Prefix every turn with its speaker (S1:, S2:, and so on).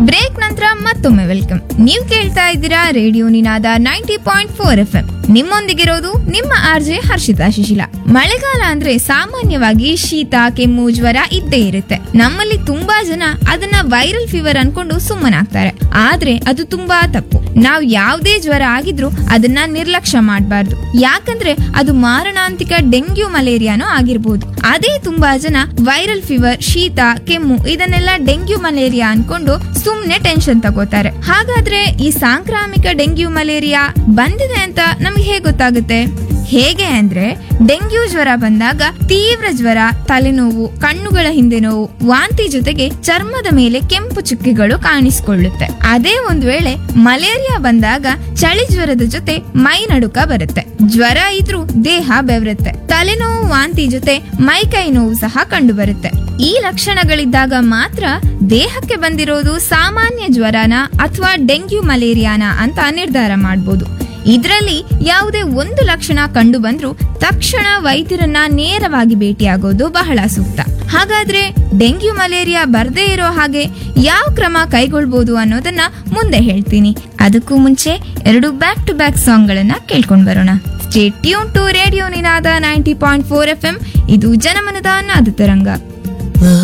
S1: break ನಂತರ ಮತ್ತೊಮ್ಮೆ welcome ನೀವು ಕೇಳ್ತಾ ಇದ್ದೀರಾ radio Ninaada ninety point four F M ನಿಮ್ಮೊಂದಿಗಿರೋದು ನಿಮ್ಮ ಆರ್ಜೆ ಹರ್ಷಿತಾ ಶಿಶಿಲ ಮಳೆಗಾಲ ಅಂದ್ರೆ ಸಾಮಾನ್ಯವಾಗಿ ಶೀತ ಕೆಮ್ಮು ಜ್ವರ ಇದ್ದೇ ಇರುತ್ತೆ ನಮ್ಮಲ್ಲಿ ತುಂಬಾ ಜನ ಅದನ್ನ ವೈರಲ್ ಫೀವರ್ ಅನ್ಕೊಂಡು ಸುಮ್ಮನಾಗ್ತಾರೆ ಆದ್ರೆ ಅದು ತುಂಬಾ ತಪ್ಪು ನಾವ್ ಯಾವ್ದೇ ಜ್ವರ ಆಗಿದ್ರು ಅದನ್ನ ನಿರ್ಲಕ್ಷ್ಯ ಮಾಡಬಾರ್ದು ಯಾಕಂದ್ರೆ ಅದು ಮಾರಣಾಂತಿಕ ಡೆಂಗ್ಯೂ ಮಲೇರಿಯಾನೋ ಆಗಿರ್ಬೋದು ಅದೇ ತುಂಬಾ ಜನ ವೈರಲ್ ಫೀವರ್ ಶೀತ ಕೆಮ್ಮು ಇದನ್ನೆಲ್ಲ ಡೆಂಗ್ಯೂ ಮಲೇರಿಯಾ ಅನ್ಕೊಂಡು ಸುಮ್ನೆ ಟೆನ್ಷನ್ ತಗೋತಾರೆ ಹಾಗಾದ್ರೆ ಈ ಸಾಂಕ್ರಾಮಿಕ ಡೆಂಗ್ಯೂ ಮಲೇರಿಯಾ ಬಂದಿದೆ ಅಂತ ನಮ್ಗೆ ಹೇಗೆ ಗೊತ್ತಾಗುತ್ತೆ ಹೇಗೆ ಅಂದ್ರೆ ಡೆಂಗ್ಯೂ ಜ್ವರ ಬಂದಾಗ ತೀವ್ರ ಜ್ವರ ತಲೆನೋವು ಕಣ್ಣುಗಳ ಹಿಂದೆ ನೋವು ವಾಂತಿ ಜೊತೆಗೆ ಚರ್ಮದ ಮೇಲೆ ಕೆಂಪು ಚುಕ್ಕೆಗಳು ಕಾಣಿಸಿಕೊಳ್ಳುತ್ತೆ ಅದೇ ಒಂದ್ ವೇಳೆ ಮಲೇರಿಯಾ ಬಂದಾಗ ಚಳಿ ಜ್ವರದ ಜೊತೆ ಮೈ ನಡುಕ ಬರುತ್ತೆ ಜ್ವರ ಇದ್ರೂ ದೇಹ ಬೆವರುತ್ತೆ ತಲೆನೋವು ವಾಂತಿ ಜೊತೆ ಮೈ ಕೈ ನೋವು ಸಹ ಕಂಡು ಬರುತ್ತೆ ಈ ಲಕ್ಷಣಗಳಿದ್ದಾಗ ಮಾತ್ರ ದೇಹಕ್ಕೆ ಬಂದಿರೋದು ಸಾಮಾನ್ಯ ಜ್ವರನ ಅಥವಾ ಡೆಂಗ್ಯೂ ಮಲೇರಿಯಾನ ಅಂತ ನಿರ್ಧಾರ ಮಾಡಬಹುದು ಇದರಲ್ಲಿ ಯಾವುದೇ ಒಂದು ಲಕ್ಷಣ ಕಂಡು ಬಂದ್ರೂ ತಕ್ಷಣ ವೈದ್ಯರನ್ನ ನೇರವಾಗಿ ಭೇಟಿಯಾಗೋದು ಬಹಳ ಸೂಕ್ತ ಹಾಗಾದ್ರೆ ಡೆಂಗ್ಯೂ ಮಲೇರಿಯಾ ಬರ್ದೇ ಇರೋ ಹಾಗೆ ಯಾವ ಕ್ರಮ ಕೈಗೊಳ್ಬೋದು ಅನ್ನೋದನ್ನ ಮುಂದೆ ಹೇಳ್ತೀನಿ ಅದಕ್ಕೂ ಮುಂಚೆ ಎರಡು ಬ್ಯಾಕ್ ಟು ಬ್ಯಾಕ್ ಸಾಂಗ್ ಗಳನ್ನ ಕೇಳ್ಕೊಂಡ್ ಬರೋಣ stay tune to radio Ninaada ninety point four F M ಇದು ಜನಮನದ ನಾದ ತರಂಗ